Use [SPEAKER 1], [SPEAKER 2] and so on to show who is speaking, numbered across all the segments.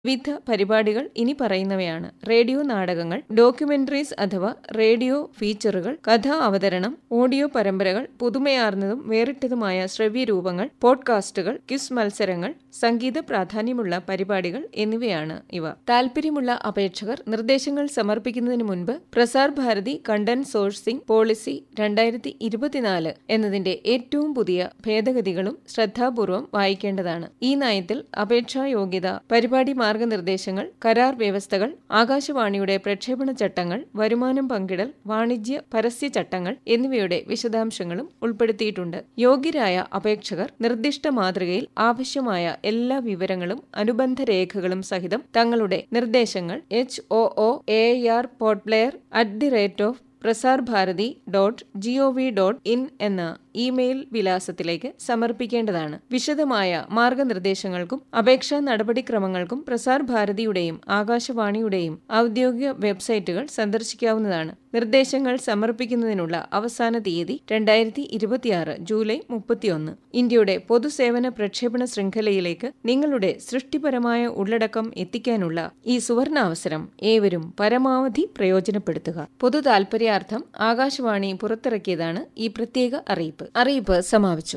[SPEAKER 1] വിവിധ പരിപാടികൾ ഇനി പറയുന്നവയാണ് റേഡിയോ നാടകങ്ങൾ ഡോക്യുമെന്ററീസ് അഥവാ റേഡിയോ ഫീച്ചറുകൾ കഥാ അവതരണം ഓഡിയോ പരമ്പരകൾ പുതുമയാർന്നതും വേറിട്ടതുമായ ശ്രവ്യരൂപങ്ങൾ പോഡ്കാസ്റ്റുകൾ ക്വിസ് മത്സരങ്ങൾ സംഗീത പ്രാധാന്യമുള്ള പരിപാടികൾ എന്നിവയാണ് ഇവ താൽപ്പര്യമുള്ള അപേക്ഷകർ നിർദ്ദേശങ്ങൾ സമർപ്പിക്കുന്നതിന് മുൻപ് Prasar Bharati content sourcing policy രണ്ടായിരത്തി ഇരുപത്തിനാല് എന്നതിന്റെ ഏറ്റവും പുതിയ ഭേദഗതികളും ശ്രദ്ധാപൂർവം വായിക്കേണ്ടതാണ് ഈ നയത്തിൽ അപേക്ഷാ യോഗ്യത പരിപാടി മാർഗനിർദ്ദേശങ്ങൾ കരാർ വ്യവസ്ഥകൾ ആകാശവാണിയുടെ പ്രക്ഷേപണ ചട്ടങ്ങൾ വരുമാനം പങ്കിടൽ വാണിജ്യ പരസ്യ ചട്ടങ്ങൾ എന്നിവയുടെ വിശദാംശങ്ങളും ഉൾപ്പെടുത്തിയിട്ടുണ്ട് യോഗ്യരായ അപേക്ഷകർ നിർദ്ദിഷ്ട മാതൃകയിൽ ആവശ്യമായ എല്ലാ വിവരങ്ങളും അനുബന്ധ രേഖകളും സഹിതം തങ്ങളുടെ നിർദ്ദേശങ്ങൾ H O O A R Port Blair at the rate of Prasar Bharati dot G O V dot in എന്ന ഇമെയിൽ വിലാസത്തിലേക്ക് സമർപ്പിക്കേണ്ടതാണ് വിശദമായ മാർഗനിർദ്ദേശങ്ങൾക്കും അപേക്ഷാ നടപടിക്രമങ്ങൾക്കും പ്രസാർ ഭാരതിയുടെയും ആകാശവാണിയുടെയും ഔദ്യോഗിക വെബ്സൈറ്റുകൾ സന്ദർശിക്കാവുന്നതാണ് നിർദ്ദേശങ്ങൾ സമർപ്പിക്കുന്നതിനുള്ള അവസാന തീയതി രണ്ടായിരത്തി ഇരുപത്തിയാറ് ജൂലൈ മുപ്പത്തിയൊന്ന് ഇന്ത്യയുടെ പൊതുസേവന പ്രക്ഷേപണ ശൃംഖലയിലേക്ക് നിങ്ങളുടെ സൃഷ്ടിപരമായ ഉള്ളടക്കം എത്തിക്കാനുള്ള ഈ സുവർണാവസരം ഏവരും പരമാവധി പ്രയോജനപ്പെടുത്തുക പൊതു താൽപര്യാർത്ഥം ആകാശവാണി പുറത്തിറക്കിയതാണ് ഈ പ്രത്യേക അറിയിപ്പ് അറിയിപ്പ് സമാപിച്ചു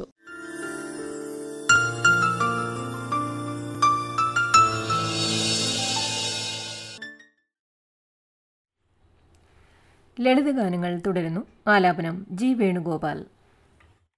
[SPEAKER 1] ലളിതഗാനങ്ങൾ തുടരുന്നു ആലാപനം ജി വേണുഗോപാൽ